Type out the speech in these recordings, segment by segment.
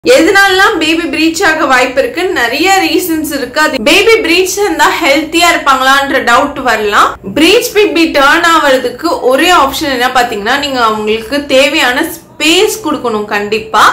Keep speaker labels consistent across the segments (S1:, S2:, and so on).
S1: எதனாலலாம் baby breach ஆக வாய்ப்பு இருக்கு நிறைய ரீசன்ஸ் இருக்கு அது பேபி பிரீச் இருந்தா ஹெல்த்தியா இருப்பாங்களான்ற டவுட் வரலாம் பிரீச் பேபி டேர்ன் ஆவறதுக்கு ஒரே ஆப்ஷன் என்ன பாத்தீங்கன்னா நீங்க அவங்களுக்கு தேவையான ஸ்பேஸ் கொடுக்கணும் கண்டிப்பா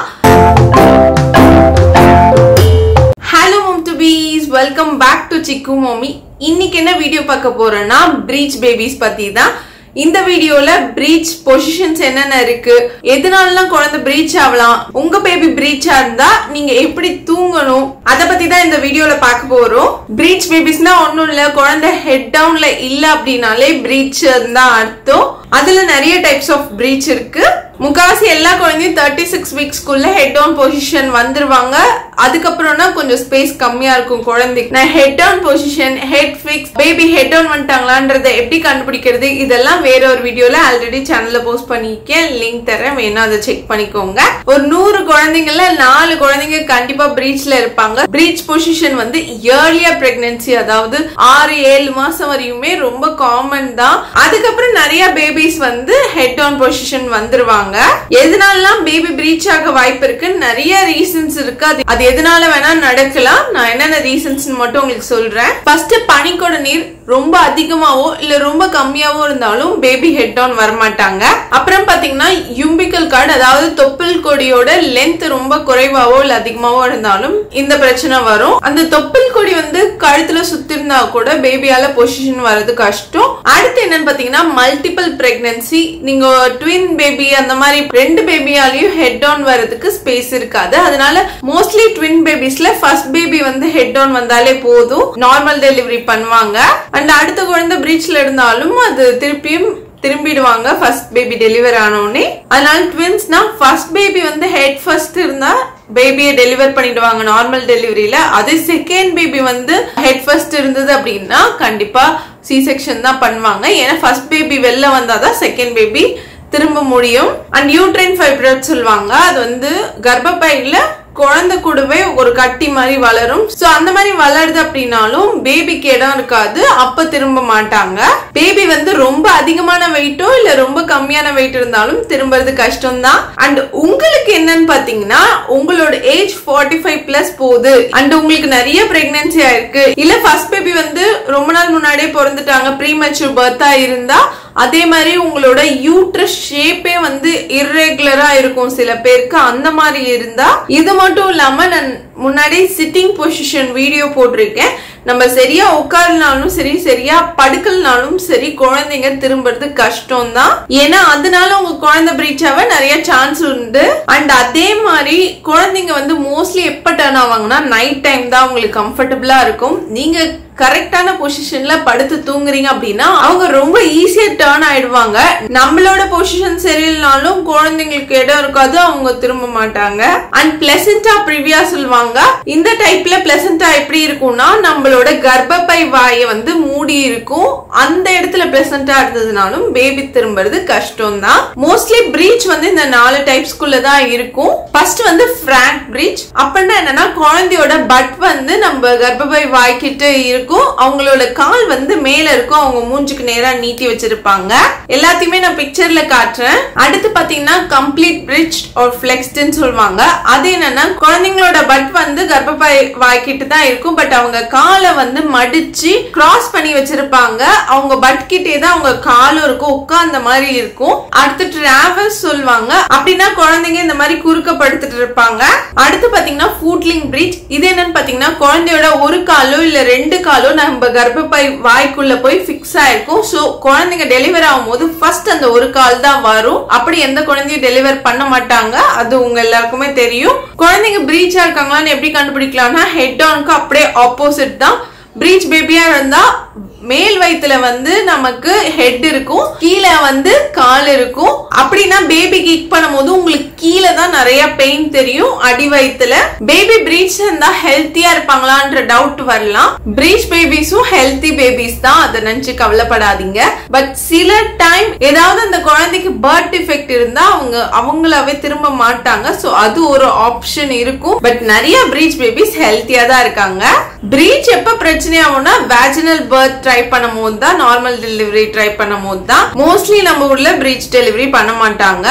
S1: hello mom to bes welcome back to Chikku mommy இன்னைக்கு என்ன வீடியோ பார்க்க போறோம்னா பிரீச் பேபிஸ் பத்தி தான் இந்த வீடியோல பிரீச் பொசிஷன்ஸ் என்னென்ன இருக்கு எதனாலலாம் குழந்தை பிரீச் ஆகலாம் உங்க பேபி பிரீச்சா இருந்தா நீங்க எப்படி தூங்கணும் அத பத்தி தான் இந்த வீடியோல பார்க்க போறோம் பிரீச் பேபிஸ்னா ஒண்ணும் இல்ல குழந்தை ஹெட் டவுன்ல இல்ல அப்படின்னாலே பிரீச் தான் அர்த்தம் அதுல நிறைய டைப்ஸ் ஆஃப் பிரீச் இருக்கு முக்காவாசி எல்லா குழந்தையும் தேர்ட்டி சிக்ஸ் வீக்ஸ்க்குள்ள ஹெட் டவுன் பொசிஷன் வந்துருவாங்க அதுக்கப்புறம்னா கொஞ்சம் ஸ்பேஸ் கம்மியா இருக்கும் குழந்தைக்கு நான் head down position head fix baby head down வந்துட்டாங்களான்றதை எப்படி கண்டுபிடிக்கிறது இதெல்லாம் வேற ஒரு வீடியோல ஆல்ரெடி சேனல்ல போஸ்ட் பண்ணிருக்கேன் லிங்க் தரேன் வேணா அதை செக் பண்ணிக்கோங்க ஒரு நூறு குழந்தைங்கள்ல நாலு குழந்தைங்க கண்டிப்பா பிரீச்ல இருப்பாங்க பிரீச் பொசிஷன் வந்து இயர்லியர் பிரெக்னன்சி அதாவது ஆறு ஏழு மாசம் வரையுமே ரொம்ப காமன் தான் அதுக்கப்புறம் நிறைய பேபிஸ் வந்து ஹெட் டவுன் பொசிஷன் வந்துருவாங்க எதனாலலாம் பேபி பிரீச் ஆக வாய்ப்பு இருக்கு நிறைய ரீசன்ஸ் இருக்கு அது அது எதனால வேணா நடக்கலாம் நான் என்னென்ன ரீசன்ஸ் மட்டும் உங்களுக்கு சொல்றேன் ஃபர்ஸ்ட் பனிக்கோட நீர் ரொம்ப அதிகமாவோ இல்ல ரொம்ப கம்மியாவோ இருந்தாலும் பேபி ஹெட் டவுன் வரமாட்டாங்க அப்புறம் பாத்தீங்கன்னா யும்பிக்கல் கார்டு அதாவது தொப்புள் கொடியோட லென்த் ரொம்ப குறைவாவோ இல்ல அதிகமாவோ இருந்தாலும் இந்த பிரச்சனை வரும் அந்த தொப்புள் கொடி வந்து கழுத்துல சுத்தி இருந்தா கூட பேபியால பொசிஷன் வர்றது கஷ்டம் அடுத்து என்னன்னு பாத்தீங்கன்னா மல்டிபிள் பிரெக்னன்சி நீங்க ட்வின் பேபி அந்த மாதிரி ரெண்டு பேபியாலையும் ஹெட் டவுன் வர்றதுக்கு ஸ்பேஸ் இருக்காது அதனால மோஸ்ட்லி ட்வின் பேபிஸ்ல ஃபர்ஸ்ட் பேபி வந்து ஹெட் டவுன் வந்தாலே போதும் நார்மல் டெலிவரி பண்ணுவாங்க அண்ட் அடுத்த குழந்தை பிரீச்ல இருந்தாலும் அது திருப்பியும் திரும்பிடுவாங்க ஃபர்ஸ்ட் பேபி டெலிவர் ஆனோடனே அதனால ட்வின்ஸ்னா ஃபர்ஸ்ட் பேபி வந்து ஹெட் ஃபர்ஸ்ட் இருந்தா பேபியை டெலிவர் பண்ணிடுவாங்க நார்மல் டெலிவரியில அதே செகண்ட் பேபி வந்து ஹெட் ஃபர்ஸ்ட் இருந்தது அப்படின்னா கண்டிப்பா சி செக்ஷன் தான் பண்ணுவாங்க ஏன்னா ஃபர்ஸ்ட் பேபி வெளில வந்தாதான் செகண்ட் பேபி திரும்ப முடியும் அண்ட் யூட்ரைன் ஃபைப்ரட் சொல்லுவாங்க அது வந்து கர்ப்பப்பையில குழந்தை கூடவே ஒரு கட்டி மாதிரி வளரும் சோ அந்த மாதிரி வளருது அப்படின்னாலும் பேபிக்கு இடம் இருக்காது அப்ப திரும்ப மாட்டாங்க பேபி வந்து ரொம்ப அதிகமான வெயிட்டோ இல்ல ரொம்ப கம்மியான வெயிட் இருந்தாலும் திரும்புறது கஷ்டம் தான் அண்ட் உங்களுக்கு என்னன்னு பாத்தீங்கன்னா உங்களோட ஏஜ் ஃபார்ட்டி ஃபைவ் பிளஸ் போகுது அண்ட் உங்களுக்கு நிறைய பிரெக்னன்சி ஆயிருக்கு இல்ல ஃபர்ஸ்ட் பேபி வந்து ரொம்ப நாள் முன்னாடியே பிறந்துட்டாங்க ப்ரீ மெச்சூர் பர்த்தா இருந்தா அதே மாதிரி உங்களோட யூட்ரஸ் ஷேப்பே வந்து இர்ரெகுலரா இருக்கும் சில பேருக்கு அந்த மாதிரி இருந்தா இது மட்டும் இல்லாம நான் முன்னாடி சிட்டிங் பொசிஷன் வீடியோ போட்டிருக்கேன் நம்ம சரியா உட்காருனாலும் சரி சரியா படுக்கலனாலும் சரி குழந்தைங்க திரும்புறது கஷ்டம் தான் ஏன்னா அதனால உங்க குழந்தை பிரீச் ஆக நிறைய சான்ஸ் உண்டு அண்ட் அதே மாதிரி குழந்தைங்க வந்து மோஸ்ட்லி எப்ப டர்ன் ஆவாங்கன்னா நைட் டைம் தான் உங்களுக்கு கம்ஃபர்டபுளா இருக்கும் நீங்க கரெக்டான பொசிஷன்ல படுத்து தூங்குறீங்க அப்படின்னா அவங்க ரொம்ப ஈஸியா டேர்ன் ஆயிடுவாங்க நம்மளோட பொசிஷன் சரியில்லைனாலும் குழந்தைங்களுக்கு இடம் இருக்காது அவங்க திரும்ப மாட்டாங்க அண்ட் பிளசண்டா ப்ரிவியா சொல்லுவாங்க இந்த டைப்ல பிளசண்டா எப்படி இருக்கும்னா நம்மளோட கர்ப்பப்பை வாயை வந்து மூடி இருக்கும் அந்த இடத்துல பிளசண்டா இருந்ததுனாலும் பேபி திரும்புறது கஷ்டம் தான் மோஸ்ட்லி பிரீச் வந்து இந்த நாலு டைப்ஸ்குள்ள தான் இருக்கும் ஃபர்ஸ்ட் வந்து பிராங்க் பிரீச் அப்படின்னா என்னன்னா குழந்தையோட பட் வந்து நம்ம கர்ப்பப்பை வாய்க்கிட்ட இருக்கும் இருக்கும் அவங்களோட கால் வந்து மேல இருக்கும் அவங்க மூஞ்சுக்கு நேரா நீட்டி வச்சிருப்பாங்க எல்லாத்தையுமே நான் பிக்சர்ல காட்டுறேன் அடுத்து பாத்தீங்கன்னா கம்ப்ளீட் பிரிட்ஜ் ஒரு பிளெக்ஸ்ட்னு சொல்லுவாங்க அது என்னன்னா குழந்தைங்களோட பட் வந்து கர்ப்பப்பை வாய்க்கிட்டு தான் இருக்கும் பட் அவங்க காலை வந்து மடிச்சு கிராஸ் பண்ணி வச்சிருப்பாங்க அவங்க பட் கிட்டே தான் அவங்க காலும் இருக்கும் உட்கார்ந்த மாதிரி இருக்கும் அடுத்து டிராவல்ஸ் சொல்லுவாங்க அப்படின்னா குழந்தைங்க இந்த மாதிரி குறுக்க படுத்துட்டு இருப்பாங்க அடுத்து பாத்தீங்கன்னா ஃபூட்லிங் பிரிட்ஜ் இது என்னன்னு பாத்தீங்கன்னா குழந்தையோட ஒரு காலோ இல்ல ரெண்டு காலோ நம்ம கர்ப்பப்பை வாய்க்குள்ள போய் பிக்ஸ் ஆயிருக்கும் சோ குழந்தைங்க டெலிவர் ஆகும் போது ஃபர்ஸ்ட் அந்த ஒரு கால் தான் வரும் அப்படி எந்த குழந்தையும் டெலிவர் பண்ண மாட்டாங்க அது உங்க எல்லாருக்குமே தெரியும் குழந்தைங்க பிரீச்சா இருக்காங்களான்னு எப்படி கண்டுபிடிக்கலாம்னா ஹெட் டவுனுக்கு அப்படியே ஆப்போசிட் தான் பிரீச் பேபியா இருந்தா மேல் வயிற்றுல வந்து நமக்கு ஹெட் இருக்கும் கீழே வந்து கால் இருக்கும் அப்படின்னா பேபி கிக் பண்ணும்போது உங்களுக்கு கீழே தான் நிறைய பெயின் தெரியும் அடி வயிற்றுல பேபி பிரீச் இருந்தா ஹெல்த்தியா இருப்பாங்களான்ற டவுட் வரலாம் பிரீச் பேபிஸும் ஹெல்த்தி பேபிஸ் தான் அதை நினைச்சு கவலைப்படாதீங்க பட் சில டைம் ஏதாவது அந்த குழந்தைக்கு பர்த் டிஃபெக்ட் இருந்தா அவங்க அவங்களாவே திரும்ப மாட்டாங்க சோ அது ஒரு ஆப்ஷன் இருக்கும் பட் நிறைய பிரீச் பேபிஸ் ஹெல்த்தியா தான் இருக்காங்க பிரீச் எப்ப பிரச்சனை ஆகும்னா வேஜினல் பர்த் ட்ரை பண்ணும் போது தான் நார்மல் டெலிவரி ட்ரை பண்ணும் போது தான் மோஸ்ட்லி நம்ம ஊர்ல பிரீச் டெலிவரி பண்ண மாட்டாங்க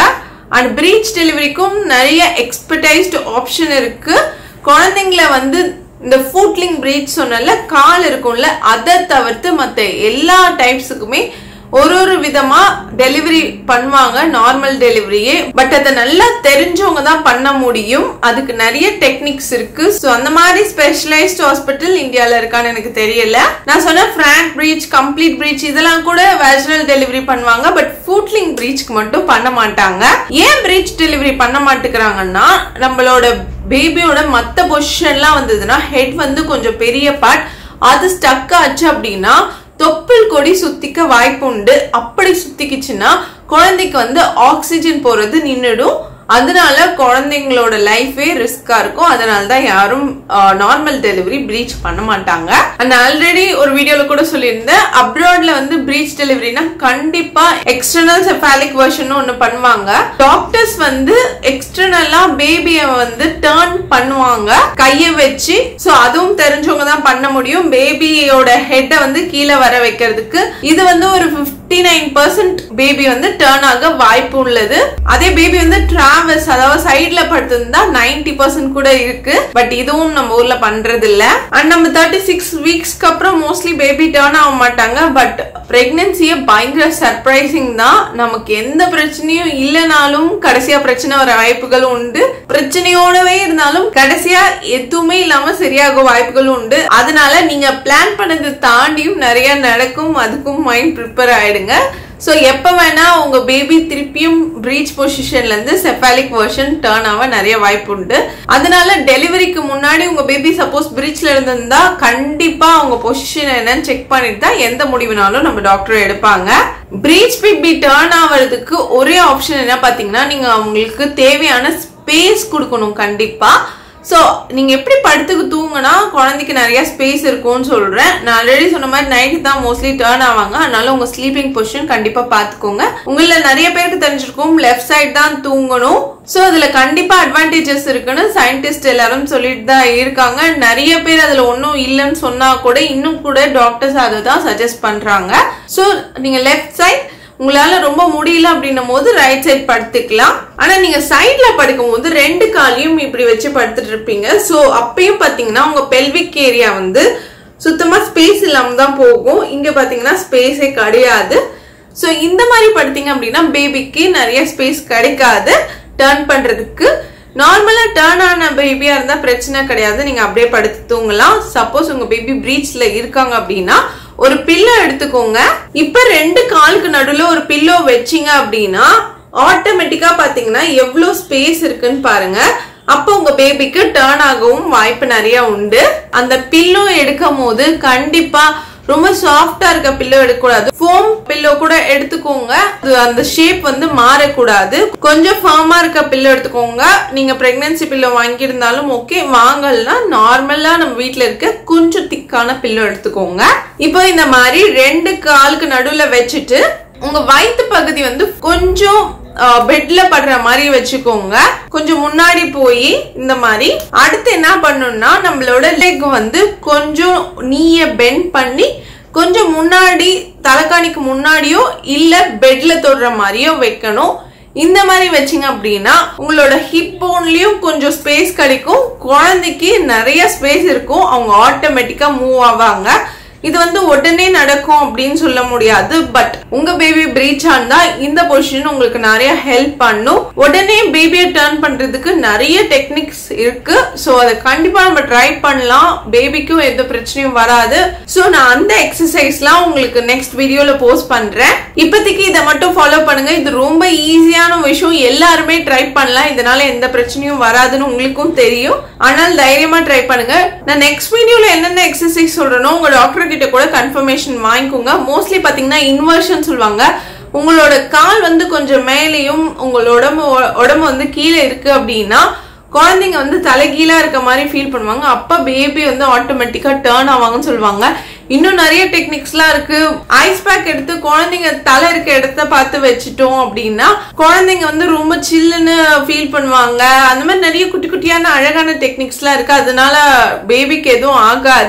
S1: அண்ட் பிரீச் டெலிவரிக்கும் நிறைய எக்ஸ்பர்டைஸ்டு ஆப்ஷன் இருக்கு குழந்தைங்கள வந்து இந்த ஃபூட்லிங் பிரீச் சொன்னல கால் இருக்கும்ல அதை தவிர்த்து மற்ற எல்லா டைப்ஸுக்குமே ஒரு ஒரு விதமா டெலிவரி பண்ணுவாங்க நார்மல் டெலிவரியே பட் அதை நல்லா தெரிஞ்சவங்க தான் பண்ண முடியும் அதுக்கு நிறைய டெக்னிக்ஸ் இருக்கு ஸோ அந்த மாதிரி ஸ்பெஷலைஸ்ட் ஹாஸ்பிட்டல் இந்தியால இருக்கான்னு எனக்கு தெரியல நான் சொன்ன ஃப்ராங்க் பிரீச் கம்ப்ளீட் பிரீச் இதெல்லாம் கூட வேஜினல் டெலிவரி பண்ணுவாங்க பட் ஃபூட்லிங் பிரீச்க்கு மட்டும் பண்ண மாட்டாங்க ஏன் பிரீச் டெலிவரி பண்ண மாட்டேங்கிறாங்கன்னா நம்மளோட பேபியோட மற்ற பொசிஷன்லாம் வந்ததுன்னா ஹெட் வந்து கொஞ்சம் பெரிய பார்ட் அது ஸ்டக் ஆச்சு அப்படின்னா தொப்புள் கொடி சுத்திக்க வாய்ப்பு உண்டு அப்படி சுத்திக்குச்சுன்னா குழந்தைக்கு வந்து ஆக்சிஜன் போறது நின்றுடும் அதனால குழந்தைங்களோட லைஃபே ரிஸ்கா இருக்கும் அதனால தான் யாரும் நார்மல் டெலிவரி ப்ரீச் பண்ண மாட்டாங்க அண்ட் ஆல்ரெடி ஒரு வீடியோல கூட சொல்லியிருந்தேன் அப்ராட்ல வந்து ப்ரீச் டெலிவரினா கண்டிப்பா எக்ஸ்டர்னல் செஃபாலிக் வெர்ஷன் ஒன்னு பண்ணுவாங்க டாக்டர்ஸ் வந்து எக்ஸ்டர்னலா பேபிய வந்து டேர்ன் பண்ணுவாங்க கைய வச்சு சோ அதுவும் தெரிஞ்சவங்க தான் பண்ண முடியும் பேபியோட ஹெட்டை வந்து கீழே வர வைக்கிறதுக்கு இது வந்து ஒரு பிப்டி நைன் பர்சன்ட் பேபி வந்து டேர்ன் ஆக வாய்ப்பு உள்ளது அதே பேபி வந்து டிராவல்ஸ் அதாவது சைட்ல படுத்திருந்தா நைன்டி பர்சன்ட் கூட இருக்கு பட் இதுவும் நம்ம ஊர்ல பண்றது இல்ல அண்ட் நம்ம தேர்ட்டி சிக்ஸ் வீக்ஸ்க்கு அப்புறம் மோஸ்ட்லி பேபி டேர்ன் ஆக மாட்டாங்க பட் பிரெக்னன்சியே பயங்கர சர்ப்ரைசிங் தான் நமக்கு எந்த பிரச்சனையும் இல்லைனாலும் கடைசியா பிரச்சனை வர வாய்ப்புகளும் உண்டு பிரச்சனையோடவே இருந்தாலும் கடைசியா எதுவுமே இல்லாம சரியாக வாய்ப்புகளும் உண்டு அதனால நீங்க பிளான் பண்ணதை தாண்டியும் நிறைய நடக்கும் அதுக்கும் மைண்ட் ப்ரிப்பேர் ஆயிடுங்க ஸோ எப்போ வேணா உங்க பேபி திருப்பியும் பிரீச் பொசிஷன்ல இருந்து செஃபாலிக் வெர்ஷன் டேர்ன் ஆக நிறைய வாய்ப்பு உண்டு அதனால டெலிவரிக்கு முன்னாடி உங்க பேபி சப்போஸ் பிரீச்ல இருந்திருந்தா கண்டிப்பா அவங்க பொசிஷன் என்னன்னு செக் பண்ணிட்டு தான் எந்த முடிவுனாலும் நம்ம டாக்டர் எடுப்பாங்க பிரீச் பேபி டேர்ன் ஆகிறதுக்கு ஒரே ஆப்ஷன் என்ன பாத்தீங்கன்னா நீங்க அவங்களுக்கு தேவையான ஸ்பேஸ் கொடுக்கணும் கண்டிப்பா ஸோ நீங்க எப்படி படுத்துக்கு தூங்கினா குழந்தைக்கு நிறைய ஸ்பேஸ் இருக்கும்னு சொல்றேன் நான் ஆல்ரெடி சொன்ன மாதிரி நைட்டு தான் மோஸ்ட்லி டேர்ன் ஆவாங்க அதனால உங்க ஸ்லீப்பிங் பொசிஷன் கண்டிப்பா பாத்துக்கோங்க உங்கள நிறைய பேருக்கு தெரிஞ்சிருக்கும் லெஃப்ட் சைட் தான் தூங்கணும் ஸோ அதுல கண்டிப்பா அட்வான்டேஜஸ் இருக்குன்னு சயின்டிஸ்ட் எல்லாரும் சொல்லிட்டு தான் இருக்காங்க நிறைய பேர் அதுல ஒன்றும் இல்லைன்னு சொன்னா கூட இன்னும் கூட டாக்டர்ஸ் அதை தான் சஜஸ்ட் பண்றாங்க ஸோ நீங்க லெஃப்ட் சைட் உங்களால ரொம்ப முடியல அப்படின்னும் போது ரைட் சைட் படுத்துக்கலாம் ஆனா நீங்க சைட்ல படுக்கும் போது ரெண்டு காலையும் இப்படி வச்சு படுத்துட்டு இருப்பீங்க சோ அப்பயும் பாத்தீங்கன்னா உங்க பெல்விக் ஏரியா வந்து சுத்தமா ஸ்பேஸ் இல்லாம தான் போகும் இங்க பாத்தீங்கன்னா ஸ்பேஸே கிடையாது சோ இந்த மாதிரி படுத்தீங்க அப்படின்னா பேபிக்கு நிறைய ஸ்பேஸ் கிடைக்காது டர்ன் பண்றதுக்கு நார்மலா டேர்ன் ஆன பேபியா இருந்தா பிரச்சனை கிடையாது நீங்க அப்படியே படுத்து தூங்கலாம் சப்போஸ் உங்க பேபி பிரீச்ல இருக்காங்க அப்படின்னா ஒரு பில்லோ எடுத்துக்கோங்க இப்ப ரெண்டு காலுக்கு நடுவுல ஒரு பில்லோ வச்சீங்க அப்படின்னா ஆட்டோமேட்டிக்கா பாத்தீங்கன்னா எவ்வளவு ஸ்பேஸ் இருக்குன்னு பாருங்க அப்போ உங்க பேபிக்கு டேர்ன் ஆகவும் வாய்ப்பு நிறைய உண்டு அந்த பில்லோ எடுக்கும் போது கண்டிப்பா ரொம்ப சாஃப்டா இருக்க பில்லோ எடுக்கக்கூடாது ஃபோம் பில்லோ கூட எடுத்துக்கோங்க அது அந்த ஷேப் வந்து மாறக்கூடாது கொஞ்சம் ஃபார்மா இருக்க பில்லோ எடுத்துக்கோங்க நீங்க பிரெக்னன்சி பில்லோ வாங்கியிருந்தாலும் ஓகே வாங்கலனா நார்மலா நம்ம வீட்ல இருக்க கொஞ்சம் திக்கான பில்லோ எடுத்துக்கோங்க இப்போ இந்த மாதிரி ரெண்டு காலுக்கு நடுவுல வச்சுட்டு உங்க வயிற்று பகுதி வந்து கொஞ்சம் பெட்ல படுற மாதிரி வச்சுக்கோங்க கொஞ்சம் முன்னாடி போய் இந்த மாதிரி அடுத்து என்ன பண்ணணும்னா நம்மளோட லெக் வந்து கொஞ்சம் நீய பெண்ட் பண்ணி கொஞ்சம் முன்னாடி தலைக்காணிக்கு முன்னாடியோ இல்ல பெட்ல தொடுற மாதிரியோ வைக்கணும் இந்த மாதிரி வச்சிங்க அப்படின்னா உங்களோட ஹிப் போன்லயும் கொஞ்சம் ஸ்பேஸ் கிடைக்கும் குழந்தைக்கு நிறைய ஸ்பேஸ் இருக்கும் அவங்க ஆட்டோமேட்டிக்கா மூவ் ஆவாங்க இது வந்து உடனே நடக்கும் அப்படின்னு சொல்ல முடியாது பட் உங்க பேபி பிரீச் ஆனா இந்த பொசிஷன் உங்களுக்கு நிறைய ஹெல்ப் பண்ணும் உடனே பேபியை டர்ன் பண்றதுக்கு நிறைய டெக்னிக்ஸ் இருக்கு சோ அதை கண்டிப்பா நம்ம ட்ரை பண்ணலாம் பேபிக்கும் எந்த பிரச்சனையும் வராது சோ நான் அந்த எக்ஸசைஸ்லாம் உங்களுக்கு நெக்ஸ்ட் வீடியோல போஸ்ட் பண்றேன் இப்போதைக்கு இதை மட்டும் ஃபாலோ பண்ணுங்க இது ரொம்ப ஈஸியான விஷயம் எல்லாருமே ட்ரை பண்ணலாம் இதனால எந்த பிரச்சனையும் வராதுன்னு உங்களுக்கும் தெரியும் ஆனால் தைரியமா ட்ரை பண்ணுங்க நான் நெக்ஸ்ட் வீடியோல என்னென்ன எக்ஸசைஸ் சொல்றேனோ உங்க டாக்டர் கிட்ட கூட கன்ஃபர்மேஷன் வாங்கிக்கோங்க மோஸ்ட்லி பாத்தீங்கன்னா இன்வர்ஷன் சொல்லுவாங்க உங்களோட கால் வந்து கொஞ்சம் மேலேயும் உங்களோட உடம்பு உடம்பு வந்து கீழே இருக்கு அப்படின்னா குழந்தைங்க வந்து தலைகீழா இருக்க மாதிரி ஃபீல் பண்ணுவாங்க அப்ப பேபி வந்து ஆட்டோமேட்டிக்கா டேர்ன் ஆவாங்கன்னு சொல்லுவாங்க இன்னும் நிறைய டெக்னிக்ஸ்லாம் இருக்கு ஐஸ் பேக் எடுத்து குழந்தைங்க தலை இருக்க இடத்த பார்த்து வச்சுட்டோம் அப்படின்னா குழந்தைங்க வந்து ரொம்ப சில்லுன்னு ஃபீல் பண்ணுவாங்க அந்த மாதிரி நிறைய குட்டி குட்டியான அழகான டெக்னிக்ஸ்லாம் இருக்கு அதனால பேபிக்கு எதுவும் ஆகாது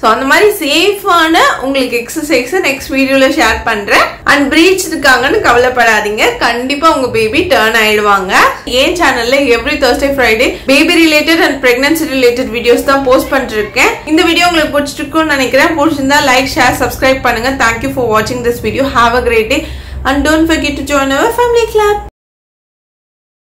S1: ஸோ அந்த மாதிரி சேஃபான உங்களுக்கு எக்ஸசைஸ் நெக்ஸ்ட் வீடியோல ஷேர் பண்றேன் அண்ட் பிரீச் இருக்காங்கன்னு கவலைப்படாதீங்க கண்டிப்பா உங்க பேபி டேர்ன் ஆயிடுவாங்க என் சேனல்ல every Thursday Friday baby related and pregnancy related videos தான் போஸ்ட் பண்ணிருக்கேன் இந்த வீடியோ உங்களுக்கு பிடிச்சிருக்கும்னு நினைக்கிறேன் பிடிச்சிருந்தா லைக் ஷேர் சப்ஸ்கிரைப் பண்ணுங்க தேங்க்யூ ஃபார் வாட்சிங் this video have a great day and don't forget to join our family club